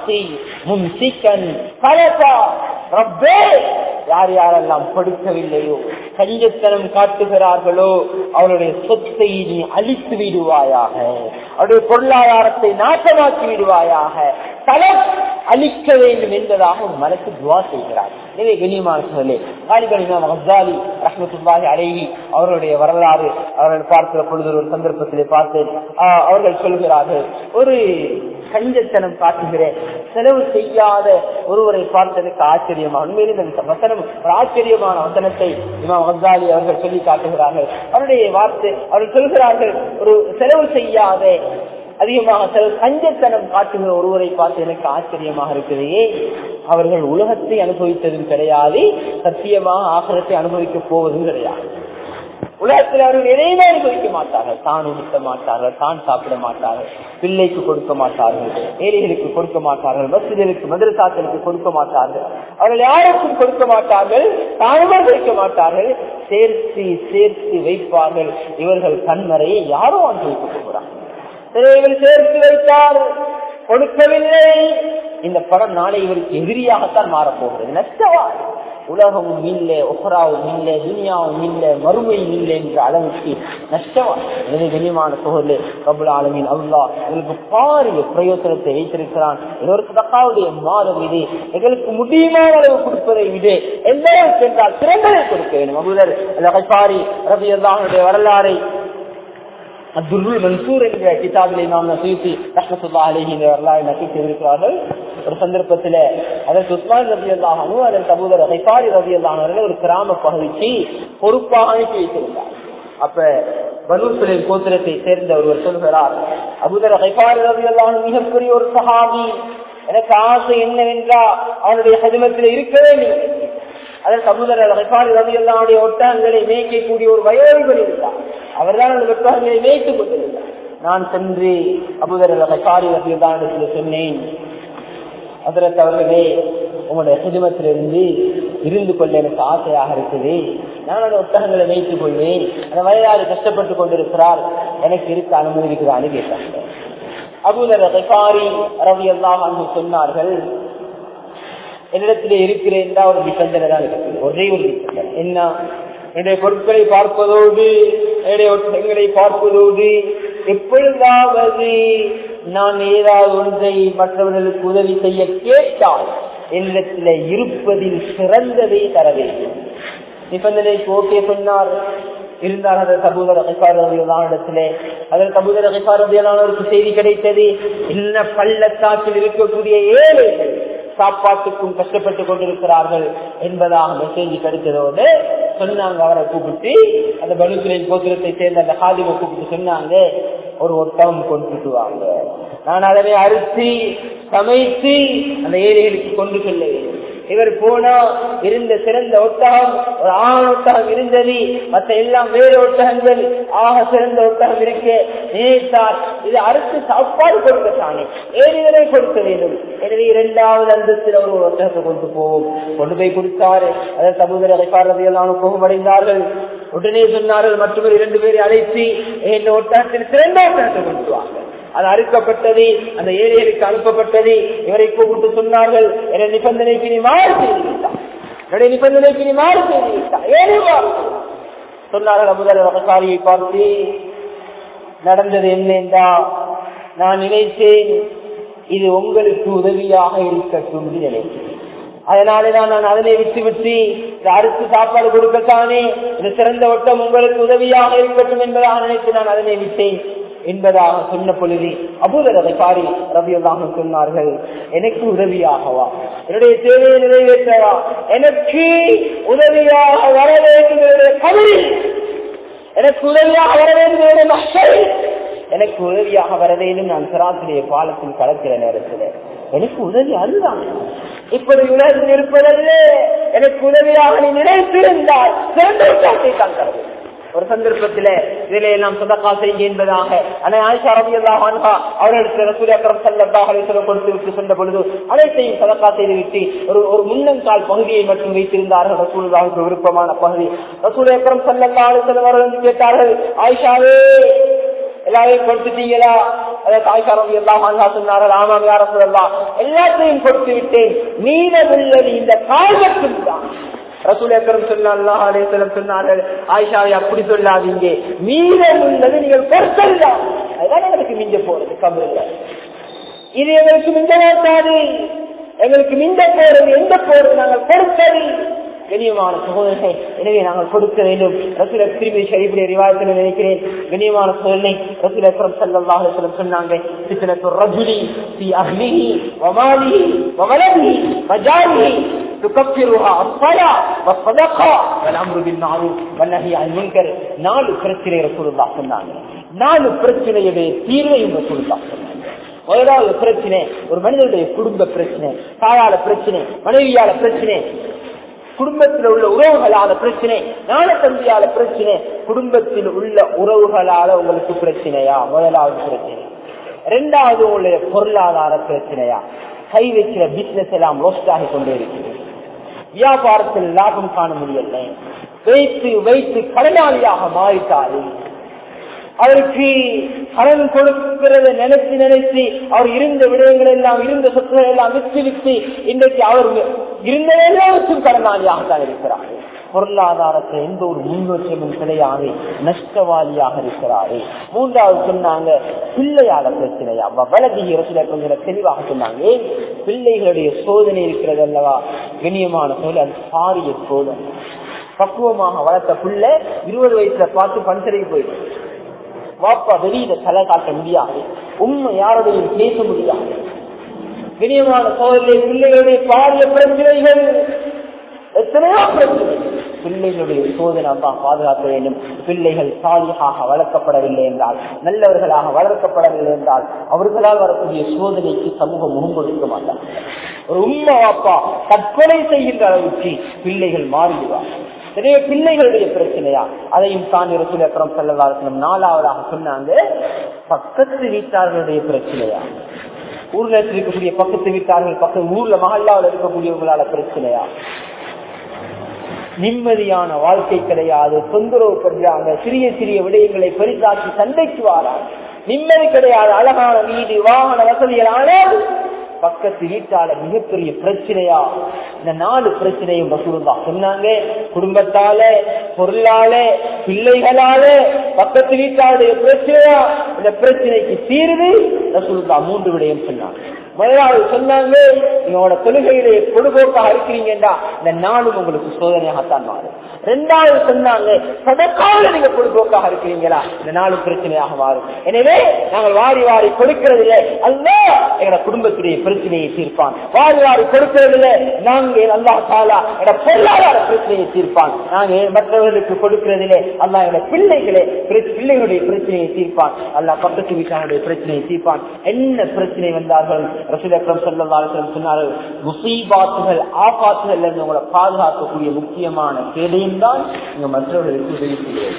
மும்சிக்கன் கலசா ரப்பே யார் யாரெல்லாம் கொடுக்கவில்லையோ கஞ்சத்தனம் காட்டுகிறார்களோ அவருடைய சொத்தை நீ அழித்து விடுவாயாக அவருடைய பொருளாதாரத்தை நாசமாக்கி விடுவாயாக தலம் அழிக்க வேண்டும் என்பதாக ஒரு மனசு துவா செய்கிறார் எனவே கண்ணியமான சொல்லி காலிபன் இமாம் ஹசாலி ரஹமத்துல்லாஹி அலைஹி அவருடைய வரலாறு அவர்கள் பார்க்கிற பொழுது ஒரு சந்தர்ப்பத்திலே பார்த்தேன் ஆஹ் அவர்கள் சொல்கிறார்கள் ஒரு கஞ்சத்தனம் காட்டுகிற செலவு செய்யாத ஒருவரை பார்த்ததுக்கு ஆச்சரியமாக உண்மையிலே இந்த வசனம் ஒரு ஆச்சரியமான வசனத்தை இமாம் ஹசாலி அவர்கள் சொல்லி காட்டுகிறார்கள் அவருடைய வார்த்தை அவர்கள் சொல்கிறார்கள் ஒரு செலவு செய்யாத அதிகமாக செலவு கஞ்சத்தனம் காட்டுகிற ஒருவரை பார்த்து எனக்கு ஆச்சரியமாக இருக்கிறதே அவர்கள் உலகத்தை அனுபவித்ததும் கிடையாது சத்தியமாக ஆசிரத்தை அனுபவிக்க போவதும் கிடையாது உலகத்தில் அவர்கள் எதையுமே அனுபவிக்க மாட்டார்கள் தான் உடுத்த மாட்டார்கள் தான் சாப்பிட மாட்டார்கள் பிள்ளைக்கு கொடுக்க மாட்டார்கள் ஏழைகளுக்கு கொடுக்க மாட்டார்கள் மசிதர்களுக்கு மதுரசாக்களுக்கு கொடுக்க மாட்டார்கள் அவர்கள் யாருக்கும் கொடுக்க மாட்டார்கள் தானுமே வைக்க மாட்டார்கள் சேர்த்து சேர்த்து வைப்பார்கள் இவர்கள் கண்மறையை யாரோ அனுபவிக்க போகிறார்கள் இவர் சேர்த்து வைத்தார் கொடுக்கவில்லை இந்த படம் நாளை இவருக்கு எதிரியாகத்தான் மாறப்போகிறது நஷ்டவா உலகமும் இல்லை ஒஹராவும் இல்லை துனியாவும் இல்லை மறுமையும் இல்லை என்ற அளவுக்கு நஷ்டமா எனவே கண்ணியமான சோழர்களே கபுல் ஆலமின் அல்லா எங்களுக்கு பாரிய பிரயோசனத்தை வைத்திருக்கிறான் எல்லோருக்கு தக்காவுடைய மாதம் இது எங்களுக்கு முடியுமான அளவு கொடுப்பதை விட எந்த அளவுக்கு என்றால் சிறந்ததை கொடுக்க வேண்டும் அபுதர் பாரி ரபி அல்லாஹனுடைய வரலாறை அப்துல் மன்சூர் என்ற கிதாபிலே நாம் நசீசி ரஹமத்துல்லா அலிஹி என்ற வரலாறு நசீ செய்திருக்கிறார்கள் ஒரு சந்தர்ப்பத்தில் அதற்கு உஸ்மான் ரபி அல்லாஹனு அதன் சகோதர ஹைபாரி ரபி அல்லாஹர்கள் ஒரு கிராம பகுதிக்கு பொறுப்பாக அனுப்பி வைத்திருந்தார் அப்ப பலூசுலின் கோத்திரத்தை சேர்ந்த ஒருவர் சொல்கிறார் அபுதர ஹைபாரி ரபி அல்லாஹன் மிகப்பெரிய ஒரு சஹாபி எனக்கு ஆசை என்னவென்றா அவனுடைய ஹஜமத்தில் இருக்க வேண்டும் அதற்கு அபுதர ஹைபாரி ரபி அல்லாவுடைய ஒட்டகங்களை மேய்க்கக்கூடிய ஒரு வயோதிபர் இருந்தார் அவர்தான் அந்த வெப்பங்களை மேய்த்துக் கொண்டிருந்தார் நான் சென்று அபுதர் ஹசாரி வசதியில் சொன்னேன் அதற்கு அவர்களே உங்களுடைய சிதுமத்திலிருந்து இருந்து கொள்ள எனக்கு ஆசையாக இருக்குது நான் அந்த ஒட்டகங்களை வைத்துக் கொள்வேன் அந்த வயதாறு கஷ்டப்பட்டு கொண்டிருக்கிறார் எனக்கு இருக்க அனுமதி இருக்குதான்னு கேட்டாங்க அபுதர் ஹசாரி ரவி எல்லாம் அங்கு சொன்னார்கள் என்னிடத்திலே இருக்கிறேன் ஒரு நிபந்தனை தான் இருக்குது ஒரே ஒரு நிபந்தனை என்ன என்னுடைய பொருட்களை பார்ப்பதோடு என்னுடைய ஒட்டங்களை பார்ப்பதோடு எப்பொழுதாவது நான் ஏதாவது ஒன்றை மற்றவர்களுக்கு உதவி செய்ய கேட்டால் என்னிடத்தில் இருப்பதில் சிறந்ததை தர வேண்டும் நிபந்தனைக்கு ஓகே சொன்னார் இருந்தார் அந்த சகோதர இடத்திலே அதில் சகோதர கைசாரதியானவருக்கு செய்தி கிடைத்தது என்ன பள்ளத்தாக்கில் இருக்கக்கூடிய ஏழைகள் சாப்பாட்டுக்கும் கஷ்டப்பட்டு கொண்டிருக்கிறார்கள் என்பதாக மெசேஜ் கிடைத்ததோடு சொன்னாங்க அவரை கூப்பிட்டு அந்த பலுக்கிரின் கோத்திரத்தை சேர்ந்த அந்த ஹாதிமை கூப்பிட்டு சொன்னாங்க ஒரு ஒட்டகம் கொண்டுட்டு வாங்க நான் அதனை அறுத்து சமைத்து அந்த ஏழைகளுக்கு கொண்டு செல்ல வேண்டும் இவர் போனா இருந்த சிறந்த ஒட்டகம் ஒரு ஆண் ஒட்டகம் இருந்தது மற்ற எல்லாம் வேறு ஒட்டகங்கள் ஆக சிறந்த ஒட்டகம் இருக்க நினைத்தார் இது அறுத்து சாப்பாடு கொடுக்கத்தானே ஏழைகளை கொடுக்க வேண்டும் எனவே இரண்டாவது அந்தத்தில் ஒரு ஒட்டகத்தை கொண்டு போவோம் கொண்டு போய் கொடுத்தாரு அதை சகோதர அடைப்பாளர்கள் கோபமடைந்தார்கள் உடனே சொன்னார்கள் மற்றொரு இரண்டு பேரை அழைத்து இந்த ஒட்டகத்தில் சிறந்த ஒட்டகத்தை கொண்டு வாங்க அது அறுக்கப்பட்டது அந்த ஏழைகளுக்கு அனுப்பப்பட்டது இவரை கூப்பிட்டு சொன்னார்கள் என நிபந்தனைக்கு நீ மாறு செய்து விட்டார் என்னுடைய நிபந்தனைக்கு நீ மாறு செய்து விட்டார் ஏழை சொன்னார்கள் அமுதர் வகசாரியை பார்த்து நடந்தது என்னென்றா நான் நினைத்தேன் இது உங்களுக்கு உதவியாக இருக்கட்டும் என்று நினைத்தேன் அதனாலே தான் நான் அதனை விட்டு விட்டு அறுத்து சாப்பாடு கொடுக்கத்தானே இந்த சிறந்த ஒட்டம் உங்களுக்கு உதவியாக இருக்கட்டும் என்பதாக நினைத்து நான் அதனை விட்டேன் என்பதாக சொன்ன பொழுது அபுதரதை பாரி ரவியல்லாக சொன்னார்கள் எனக்கு உதவியாகவா என்னுடைய தேவையை நிறைவேற்றவா எனக்கு உதவியாக வர வேண்டும் கவிதை எனக்கு உதவியாக வர வேண்டும் மக்கள் எனக்கு உதவியாக வர வேண்டும் நான் சிராத்திரிய பாலத்தில் கலக்கிற நேரத்தில் எனக்கு உதவி அதுதான் இப்படி உலகத்தில் இருப்பதல்ல எனக்கு உதவியாக நீ நினைத்திருந்தால் சிறந்த உற்சாகத்தை தான் தர வேண்டும் ஒரு சந்தர்ப்பத்தில இதிலே நாம் சதக்கா செய்ய என்பதாக அனை ஆயிஷா ரவி அல்லாஹா அவர்களுக்கு ரசூல் அக்கரம் சல்லாஹ் அலிஸ்வரம் கொடுத்து விட்டு சென்ற பொழுது அனைத்தையும் சதக்கா செய்து விட்டு ஒரு ஒரு முன்னங்கால் பகுதியை மட்டும் வைத்திருந்தார்கள் ரசூலுல்லாவுக்கு விருப்பமான பகுதி ரசூல் அக்கரம் சல்லா அலிஸ்வரம் அவர்கள் வந்து கேட்டார்கள் ஆயிஷாவே எல்லாரையும் கொடுத்துட்டீங்களா அதாவது தாய்க்காரங்க எல்லாம் அண்ணா சொன்னார்கள் ஆமாம் யார சொல்லலாம் எல்லாத்தையும் கொடுத்து விட்டேன் மீதமுள்ளது இந்த காலத்துக்கு தான் ரசூல் அக்கரம் சொன்னாலும் சொன்னார்கள் ஆயிஷாவை அப்படி சொல்லாதீங்க மீதம் உள்ளது நீங்கள் பொறுத்தல்லாம் அதுதான் எங்களுக்கு மிஞ்ச போறது கபரில் இது எங்களுக்கு மிஞ்ச மாட்டாது எங்களுக்கு மிஞ்ச போறது எந்த போறது நாங்கள் பொறுத்தது கண்ணியமான சகோதரனை எனவே நாங்கள் கொடுக்க வேண்டும் ரசூல திருமதி ஷரீஃபுடைய ரிவாயத்தில் நினைக்கிறேன் கண்ணியமான சோதனை ரசூல் அக்ரம் ஸல்லல்லாஹு அலைஹி வஸல்லம் சொன்னாங்க ஃபித்னத்து ரஜுலி ஃபீ அஹ்லிஹி வ மாலிஹி வ வலதிஹி வ ஜாரிஹி துகஃபிருஹா அஸ்ஸலா வ ஸதகா வல் அம்ரு பில் மஅரூஃப் வ நஹி அனில் முன்கர் நாலு பிரச்சனை ரசூலுல்லாஹ் சொன்னாங்க நாலு பிரச்சனையுடைய தீர்வையும் ரசூலுல்லாஹ் சொன்னாங்க முதலாவது பிரச்சனை ஒரு மனிதனுடைய குடும்ப பிரச்சனை தாயால பிரச்சனை மனைவியால பிரச்சனை குடும்பத்தில் உள்ள உறவுகளால பிரச்சனை நாள தம்பியால பிரச்சனை குடும்பத்தில் உள்ள உறவுகளால உங்களுக்கு பிரச்சனையா முதலாவது பிரச்சனை இரண்டாவது உங்களுடைய பொருளாதார பிரச்சனையா கை வைக்கிற பிசினஸ் எல்லாம் ரோஸ்ட் ஆகி கொண்டே இருக்கிறது வியாபாரத்தில் லாபம் காண முடியல வைத்து வைத்து கடனாளியாக மாறிட்டாரு அவருக்கு கடன் கொடுக்கிறத நினைச்சு நினைச்சு அவர் இருந்த விடயங்கள் எல்லாம் இருந்த சொத்துக்கள் எல்லாம் விற்று விற்று இன்றைக்கு அவர் இருந்த எல்லாருக்கும் கடனாளியாகத்தான் இருக்கிறார் பொருளாதாரத்தை எந்த ஒரு முன்னேற்றமும் கிடையாது நஷ்டவாளியாக இருக்கிறாரு மூன்றாவது சொன்னாங்க பிள்ளையால பிரச்சனையா வலதி இரசில கொஞ்சம் தெளிவாக சொன்னாங்க ஏன் பிள்ளைகளுடைய சோதனை இருக்கிறது அல்லவா கண்ணியமான சோதனை அது பாரிய சோதனை பக்குவமாக வளர்த்த பிள்ளை இருபது வயசுல பார்த்து பஞ்சரைக்கு போயிடும் வாப்பா வெளியில தலை காட்ட முடியாது உண்மை யாரோடையும் பேச முடியாது வினியமான சோதனை பிள்ளைகளுடைய பாரிய பிரச்சனைகள் எத்தனையோ பிரச்சனை பிள்ளைகளுடைய சோதனை தான் பாதுகாக்க வேண்டும் பிள்ளைகள் சாலியாக வளர்க்கப்படவில்லை என்றால் நல்லவர்களாக வளர்க்கப்படவில்லை என்றால் அவர்களால் வரக்கூடிய சோதனைக்கு சமூகம் முகம் கொடுக்க மாட்டார் ஒரு உண்மை வாப்பா தற்கொலை செய்கின்ற அளவுக்கு பிள்ளைகள் மாறிடுவார் நிறைய பிள்ளைகளுடைய பிரச்சனையா அதையும் தாண்டி ரசூல் அப்புறம் செல்லலாம் நாலாவதாக சொன்னாங்க பக்கத்து வீட்டார்களுடைய பிரச்சனையா ஊர்ல இருக்கக்கூடிய பக்கத்து வீட்டார்கள் பக்கத்து ஊர்ல மகல்லாவில் இருக்கக்கூடியவங்களால பிரச்சனையா நிம்மதியான வாழ்க்கை கிடையாது தொந்தரவு பண்றாங்க சிறிய சிறிய விடயங்களை பெரிதாக்கி சண்டைக்கு வாராங்க நிம்மதி கிடையாது அழகான வீடு வாகன வசதிகள் ஆனால் பக்கத்து வீட்டால மிகப்பெரிய பிரச்சனையா இந்த நாலு பிரச்சனையும் ரசூலுல்லா சொன்னாங்க குடும்பத்தால பொருளால பிள்ளைகளால பக்கத்து வீட்டாளுடைய பிரச்சனையா இந்த பிரச்சனைக்கு தீர்வு ரசூலுல்லா மூன்று விடயம் சொன்னாங்க முதலாவது சொன்னாங்க நீங்களோட தொழுகையிலே பொழுதுபோக்காக இருக்கிறீங்கடா இந்த நாளும் உங்களுக்கு சோதனையாகத்தான் மாறும் ரெண்டாவது சொன்னாங்க சதக்கால நீங்க பொழுதுபோக்காக இருக்கிறீங்களா இந்த நாளும் பிரச்சனையாக மாறும் எனவே நாங்கள் வாரி வாரி கொடுக்கிறதில்லை அல்ல எங்களோட குடும்பத்துடைய பிரச்சனையை தீர்ப்பான் வாரி வாரி கொடுக்கிறதில்லை நாங்கள் அல்லா தாலா எங்களோட பொருளாதார பிரச்சனையை தீர்ப்பான் நாங்கள் மற்றவர்களுக்கு கொடுக்கிறதில்லை அல்லா எங்களோட பிள்ளைகளே பிள்ளைகளுடைய பிரச்சனையை தீர்ப்பான் அல்லா பக்கத்து வீட்டாருடைய பிரச்சனையை தீர்ப்பான் என்ன பிரச்சனை வந்தார்கள் ரசூல் அக்ரம் சொல்லலாம் சொன்னார்கள் முசீபாத்துகள் ஆபாத்துகள் இருந்து உங்களை பாதுகாக்கக்கூடிய முக்கியமான கேடையும் தான் நீங்க மற்றவர்களுக்கு உதவி செய்வது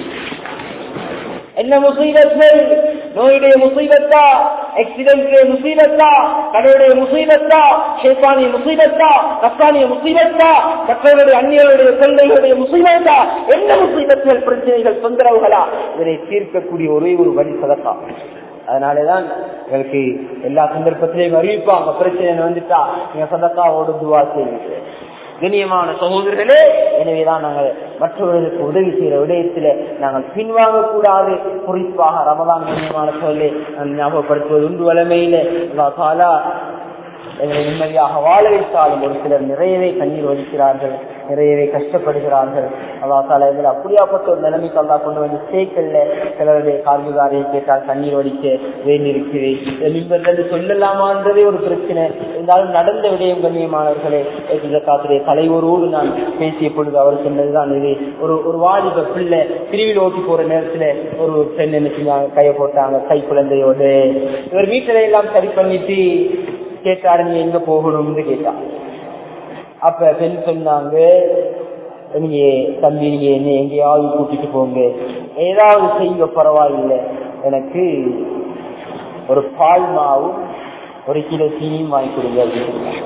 என்ன முசீபத்கள் நோயுடைய முசீபத்தா ஆக்சிடென்ட் முசீபத்தா கடவுடைய முசீபத்தா ஷேப்பானிய முசீபத்தா கப்பானிய முசீபத்தா மற்றவர்களுடைய அந்நியருடைய குழந்தைகளுடைய முசீபத்தா என்ன முசீபத்துகள் பிரச்சனைகள் தொந்தரவுகளா இதனை தீர்க்கக்கூடிய ஒரே ஒரு வழி சதக்கா அதனாலதான் எங்களுக்கு எல்லா சந்தர்ப்பத்திலையும் அறிவிப்பாங்க பிரச்சனை வந்துட்டா நீங்க சதக்காவோடு துவா செய்யுங்க கண்ணியமான சகோதரர்களே எனவேதான் நாங்கள் மற்றவர்களுக்கு உதவி செய்யற விடயத்தில நாங்கள் பின்வாங்க கூடாது குறிப்பாக ரமதான் கண்ணியமான சொல்லி நான் ஞாபகப்படுத்துவது உண்டு வளமையில காலா எங்களை நிம்மதியாக வாழ வைத்தாலும் ஒரு சிலர் நிறையவே கண்ணீர் வலிக்கிறார்கள் நிறையவே கஷ்டப்படுகிறார்கள் அல்லா தாலா இதில் அப்படியாப்பட்ட ஒரு நிலைமைக்கு அல்லா கொண்டு வந்து சேர்க்கல சிலருடைய கார்மிகாரியை கேட்டால் கண்ணீர் வடிக்க வேண்டியிருக்கிறேன் மின்பர்ல சொல்லலாமான்றதே ஒரு பிரச்சனை இருந்தாலும் நடந்த விடயம் கண்ணியமானவர்களே காத்துடைய தலைவரோடு நான் பேசிய பொழுது அவர் சொன்னதுதான் இது ஒரு ஒரு வாலிப பிள்ளை திருவிழா ஓட்டி போற நேரத்துல ஒரு பெண் என்ன செஞ்சாங்க கையை போட்டாங்க கை குழந்தையோடு இவர் வீட்டில எல்லாம் சரி பண்ணிட்டு கேட்டாரு நீ எங்க போகணும்னு கேட்டான் அப்ப பெண் சொன்னாங்க நீங்க தம்பி நீங்க என்ன எங்கேயாவது கூட்டிட்டு போங்க ஏதாவது செய்ய பரவாயில்லை எனக்கு ஒரு பால் மாவும் ஒரு கிலோ சீனியும் வாங்கி கொடுங்க அப்படின்னு சொன்னாங்க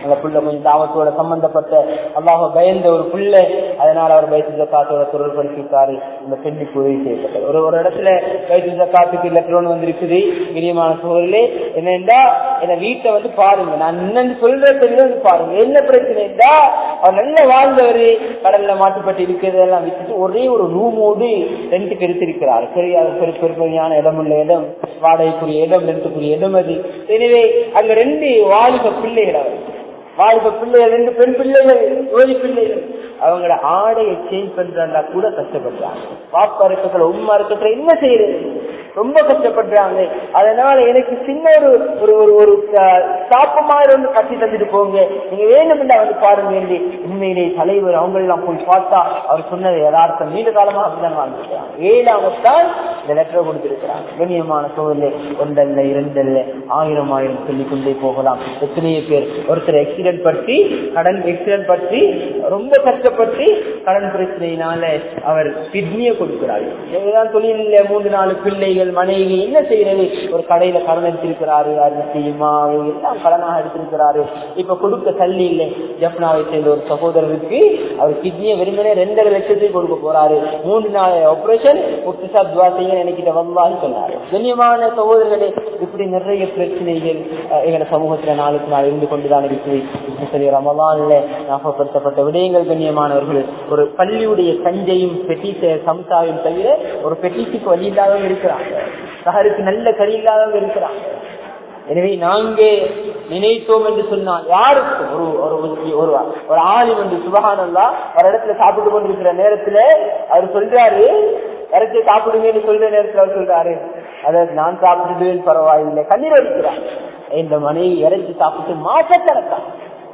அந்த புள்ள கொஞ்சம் தாவத்தோட சம்பந்தப்பட்ட அல்லாஹ் பயந்த ஒரு புள்ள அதனால அவர் பைத்து ஜக்காத்தோட தொடர்படுத்திருக்காரு இந்த பெண்ணுக்கு உதவி செய்யப்பட்டது ஒரு ஒரு இடத்துல பைத்து ஜக்காத்துக்கு லெட்டர் வந்திருக்குது இனியமான சூழலே என்னென்றா என்ன வீட்டை வந்து பாருங்க நான் என்னன்னு சொல்றது வந்து பாருங்க என்ன பிரச்சனைடா அவர் நல்ல வாழ்ந்தவர் கடல்ல மாட்டுப்பட்டு இருக்கிறதெல்லாம் விட்டுட்டு ஒரே ஒரு ரூமோடு ரெண்டுக்கு எடுத்திருக்கிறார் பெரிய பெரு பெருமையான இடம் உள்ள இடம் வாடகைக்குரிய இடம் ரெண்டுக்குரிய இடம் அது எனவே அங்க ரெண்டு வாலிப பிள்ளைகள் அவர் வாலிப பிள்ளைகள் ரெண்டு பெண் பிள்ளைகள் ஜோதி பிள்ளைகள் அவங்களோட ஆடையை சேஞ்ச் பண்றாங்க கூட கஷ்டப்படுறாங்க பாப்பா இருக்கிற உமா இருக்கிற என்ன செய்யறது ரொம்ப கஷ்டப்படுறாங்க அதனால எனக்கு சின்ன ஒரு ஒரு ஒரு ஒரு சாப்பு மாதிரி ஒன்று கட்டி தந்துட்டு போங்க நீங்க வேணுமெண்டா வந்து பாருங்க வேண்டி உண்மையிலே தலைவர் அவங்க எல்லாம் போய் பார்த்தா அவர் சொன்னது யதார்த்தம் நீண்ட காலமா அப்படிதான் வாழ்ந்துருக்காங்க ஏழாமத்தான் இந்த லெட்டரை கொடுத்திருக்கிறாங்க கண்ணியமான சூழலை ஒன்றல்ல இரண்டல்ல ஆயிரம் ஆயிரம் சொல்லிக் கொண்டே போகலாம் எத்தனையோ பேர் ஒருத்தர் ஆக்சிடென்ட் பற்றி கடன் ஆக்சிடென்ட் பற்றி ரொம்ப கஷ்டப்பட்டு கடன் பிரச்சனையினால அவர் கிட்னியை கொடுக்கிறார் இதுதான் தொழில மூன்று நாலு பிள்ளைகள் மனைவி என்ன செய்யறது ஒரு கடையில கடன் எடுத்திருக்கிறாரு அரிசி மாவு எல்லாம் கடனாக எடுத்திருக்கிறாரு இப்ப கொடுக்க தள்ளி இல்லை ஜப்னாவை சேர்ந்த ஒரு சகோதரருக்கு அவர் கிட்னியை வெறுமனே ரெண்டரை லட்சத்துக்கு கொடுக்க போறாரு மூன்று நாள் ஆபரேஷன் முத்துசா துவா செய்ய நினைக்கிட்ட வல்லான்னு சொன்னாரு கண்ணியமான சகோதரர்களே இப்படி நிறைய பிரச்சனைகள் எங்க சமூகத்துல நாளுக்கு நாள் இருந்து கொண்டுதான் இருக்குது சரி ரமலான்ல ஞாபகப்படுத்தப்பட்ட விடயங்கள் கண்ணியமானவர்கள் ஒரு பள்ளியுடைய கஞ்சையும் பெட்டி சம்சாவையும் தவிர ஒரு பெட்டிக்கு வழி இல்லாதவங்க இருக்கிறாங்க சகருக்கு நல்ல கறி இல்லாதவங்க இருக்கிறாங்க எனவே நாங்க நினைத்தோம் என்று சொன்னால் யாருக்கும் ஒரு ஒரு ஒரு ஒரு ஆளும் என்று சுபகானல்லா ஒரு இடத்துல சாப்பிட்டு கொண்டிருக்கிற நேரத்துல அவர் சொல்றாரு இறச்சி சாப்பிடுங்கன்னு சொல்ற நேரத்துல அவர் சொல்றாரு அதாவது நான் சாப்பிட்டுடுவேன் பரவாயில்லை கண்ணீர் அடிக்கிறார் இந்த மனைவி இறச்சி சாப்பிட்டு மாசத்திறக்கான்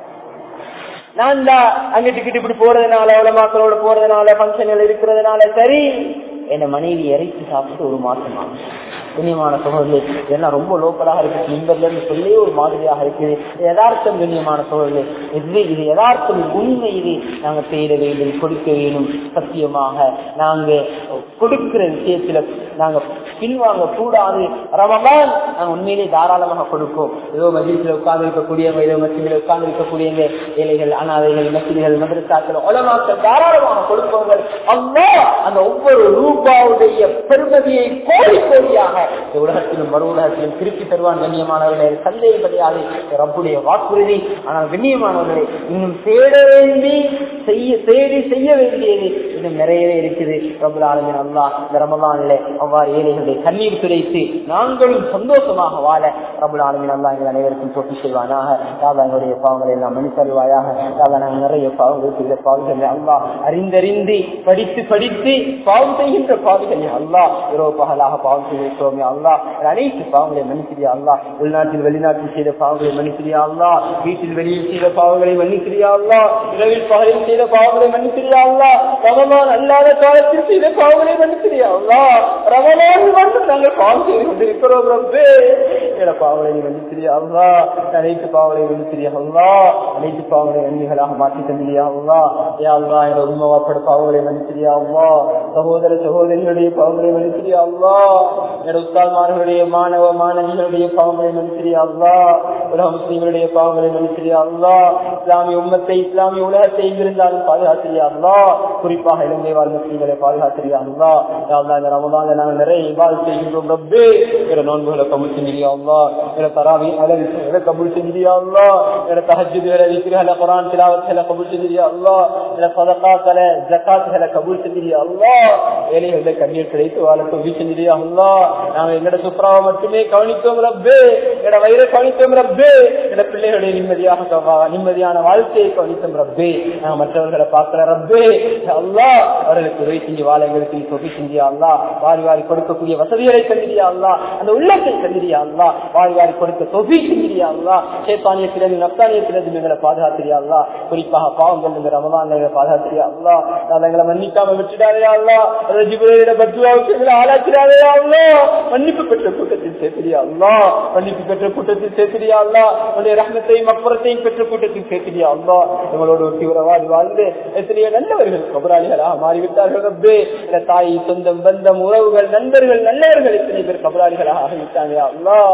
நான் தான் அங்கிட்டு கிட்ட இப்படி போறதுனால அவ்வளவு மக்களோட போறதுனால பங்கன்கள் இருக்கிறதுனால சரி என்ன மனைவி இறைச்சி சாப்பிட்டு ஒரு மாசமா கண்ணியமான சோழர்களே இதெல்லாம் ரொம்ப லோக்கலாக இருக்கு நிம்பர்ல இருந்து சொல்லி ஒரு மாதிரியாக இருக்குது யதார்த்தம் கண்ணியமான சோழர்களே இது இது யதார்த்தம் உண்மை இது நாங்க செய்ய வேண்டும் கொடுக்க வேண்டும் சத்தியமாக நாங்க கொடுக்கிற விஷயத்துல நாங்க பின்வாங்க கூடாது ரமபான் நாங்க உண்மையிலே தாராளமாக கொடுப்போம் ஏதோ மஜிசில உட்கார்ந்து இருக்கக்கூடியவங்க ஏதோ மசிதில உட்கார்ந்து இருக்கக்கூடியவங்க ஏழைகள் அனாதைகள் மசிதிகள் மதரசாக்கள் உலமாக்கள் தாராளமாக கொடுப்பவங்க அல்லா அந்த ஒவ்வொரு ரூபாவுடைய பெருமதியை கோடி கோடியாக இந்த உலகத்திலும் மறு உலகத்திலும் திருப்பி தருவான் கண்ணியமானவர்களே சந்தேகப்படியாது ரப்புடைய வாக்குறுதி ஆனால் கண்ணியமானவர்களே இன்னும் தேட வேண்டி செய்ய தேடி செய்ய வேண்டியது இன்னும் நிறையவே இருக்குது ரபுல் ஆலமின் அல்லா இந்த ரமலானிலே அவ்வாறு ஏழைகளுடைய கண்ணீர் துடைத்து நாங்களும் சந்தோஷமாக வாழ ரபுல் ஆலமின் அல்லா எங்கள் அனைவருக்கும் தொட்டி செய்வானாக யாதா எங்களுடைய பாவங்களை எல்லாம் மணி தருவாயாக யாதா நாங்கள் நிறைய பாவங்கள் செய்த பாவங்களை அல்லா அறிந்தறிந்து படித்து படித்து பாவம் செய்கின்ற பாவிகளை அல்லா இரவு பகலாக பாவம் செய்திருக்கிறோமே அல்லா அனைத்து பாவங்களை மன்னிக்கிறியா அல்லா உள்நாட்டில் வெளிநாட்டில் செய்த பாவங்களை மன்னிக்கிறியா அல்லா வீட்டில் வெளியில் செய்த பாவங்களை மன்னிக்கிறியா அல்லா இரவில் பகலில் செய்த பாவங்களை மன்னிக்கிறியா அல்லா ரமலான் அல்லாத காலத்தில் செய்த பாவங்களை மன்னிக்கிறியா அல்லா ரமலான் மட்டும் நாங்கள் பாவம் செய்து கொண்டிருக்கிறோம் ரப்பே என பாவங்களை மன்னிக்கிறியா அல்லா அனைத்து பாவங்களை மன்னிக்கிறியா அல்லா அனைத்து பாவங்களை நன்மைகளாக மாற்றி தந்திரியா அல்லா யா அல்லா என உண்மவாப்பட பாவங்களை மன்னிக்கிறியா அல்லா சகோதர சகோதரிகளுடைய பாவங்களை மன்னிக்கிறியா அல்லா என உஸ்தால்மார்களுடைய மாணவ மாணவிகளுடைய பாவங்களை மன்னிக்கிறியா அல்லா உலக முஸ்லீம்களுடைய பாவங்களை மன்னிக்கிறியா அல்லா இஸ்லாமிய உம்மத்தை இஸ்லாமிய உலகத்தை எங்கிருந்தாலும் பாதுகாத்திரியா அல்லா குறிப்பாக இலங்கை வாழ் முஸ்லீம்களை பாதுகாத்திரியா அல்லா யா அல்லா இந்த ரமதான்ல நாங்கள் நிறைய இபாதத் செய்கின்றோம் ரப்பே என நோன்புகளை கபூல் செஞ்சிரியா அல்லா என தராவி அலவிகளை கபூல் செஞ்சிரியா அல்லா என தஹஜுதுகளை விக்கிரகளை குரான் திலாவத்துகளை கபூல் செஞ்சிரியா அல்லா என சதகாக்களை ஜக்காத்துகளை கபூல் செஞ்சிரியா அல்லா ஏழைகளை கண்ணீர் கிடைத்து வாழ தொகுதி செஞ்சிரியா அல்லா நாங்க எங்கட சுப்ராவை மட்டுமே கவனித்தோம் ரப்பே எங்கட வயிறை கவனித்தோம் ரப்பே எங்கட பிள்ளைகளுடைய நிம்மதியாக கவா- நிம்மதியான வாழ்க்கையை கவனித்தோம் ரப்பே நாங்க மற்றவர்களை பார்க்கிற ரப்பே அல்லா அவர்களுக்கு உதவி செஞ்சு வாழ எங்களுக்கு நீ தொகை செஞ்சியா அல்லா வாரி வாரி கொடுக்கக்கூடிய வசதிகளை தந்திரியா அல்லா அந்த உள்ளத்தை தந்திரியா அல்லா வாரி வாரி கொடுக்க தொகை செஞ்சிரியா அல்லா சேத்தானியத்திலிருந்து நப்தானியத்திலிருந்து எங்களை பாதுகாத்திரியா அல்லா குறிப்பாக பாவங்கள் இந்த ரமதான் எங்களை பாதுகாத்திரியா அல்லா நான் எங்களை மன்னிக்காம விட்டுடாதே அல்லா அதை ஜிபுரையிட பத்துவாவுக்கு எங்களை ஆளாக்கிறாதே அல்லா மன்னிப்பு பெற்ற கூட்டத்தில் சேர்த்திரியா அல்லா மன்னிப்பு பெற்ற கூட்டத்தில் சேர்த்திரியா அல்லா உன்னுடைய ரகத்தையும் அப்புறத்தையும் பெற்ற கூட்டத்தில் சேர்த்திரியா அல்லா எங்களோட ஒரு தீவிரவாதி வாழ்ந்து எத்தனையோ நல்லவர்கள் கபராளிகளாக மாறிவிட்டார்கள் ரப்பே என தாய் சொந்தம் பந்தம் உறவுகள் நண்பர்கள் நல்லவர்கள் எத்தனை பேர் கபராளிகளாக ஆகிவிட்டாங்க அல்லா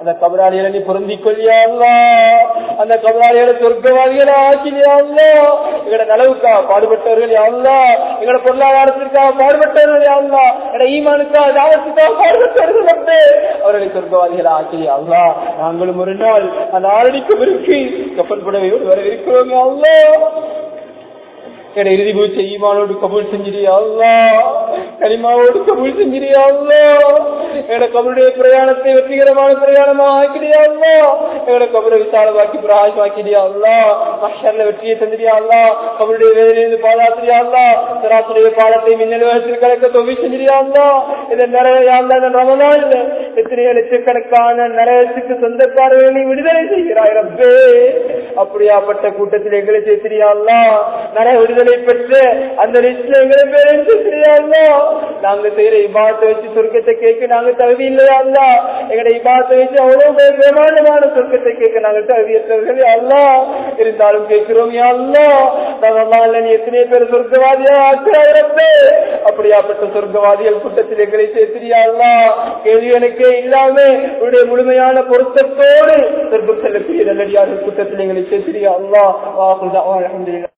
அந்த கபராளிகளை நீ பொருந்திக் கொள்ளியா அல்லா அந்த கபராளிகளை சொர்க்கவாதிகளை ஆக்கிலியா அல்லா எங்களோட நலவுக்காக பாடுபட்டவர்கள் அல்லா எங்களோட பொருளாதாரத்திற்காக பாடுபட்டவர்கள் அல்லா எங்களோட ஈமானுக்காக தாவத்துக்காக பாடுபட்டவர்கள் வந்து அவர்களை சொர்க்கவாதிகளை ஆக்கிலியா அல்லா நாங்களும் ஒரு நாள் அந்த ஆரணிக்கு விரும்பி கப்பல் புடவையோடு வர இருக்கிறோம் அல்லா என இறுதி பூச்சை ஈமானோடு கபூல் செஞ்சிரியா அல்லா கனிமாவோடு கபூல் செஞ்சிரியா அல்லா என கபருடைய பிரயாணத்தை வெற்றிகரமான பிரயாணமா ஆக்கிடியா அல்லா என கபரை விசாலமாக்கி பிரகாசமாக்கிடியா அல்லா மஷர்ல வெற்றியை தந்திரியா அல்லா கபருடைய வேலையிலிருந்து பாதாத்திரியா அல்லா சராசுடைய பாடத்தை மின்னல் வேகத்தில் கலக்க தொகை செஞ்சிரியா அல்லா இந்த நிறைய அல்லா இந்த ரமதான் எத்தனையோ லட்சக்கணக்கான நரகத்துக்கு சொந்தக்காரர்களை விடுதலை செய்கிறாய் ரப்பே அப்படியாப்பட்ட கூட்டத்தில் எங்களை சேர்த்திரியா அல்லா நரக விடுதலை பெற்று அந்த லிஸ்ட்ல எங்களை பேரை சேர்த்திரியா அல்லா நாங்க செய்யற இபாத்தை வச்சு சொர்க்கத்தை கேட்க நாங்க தகுதி இல்லையா அல்லா எங்கட இபாத்தை வச்சு அவ்வளவு பேர் பிரமாண்டமான சொர்க்கத்தை கேட்க நாங்க தகுதியற்றவர்கள் அல்லா இருந்தாலும் கேட்கிறோம் யா அல்லா நாங்க நீ எத்தனை பேர் சொர்க்கவாதியா ஆக்கிறாயிரப்பே அப்படியாப்பட்ட சொர்க்கவாதிகள் கூட்டத்தில் எங்களை சேர்த்திரியா அல்லா கேள்வி எனக்கே இல்லாம உடைய முழுமையான பொருத்தத்தோடு சொர்க்கம் செல்லக்கூடிய நல்லடியார்கள் கூட்டத்தில் எங்களை சேர்த்திரியா அல்லா வாகுதா அலமதுல்லா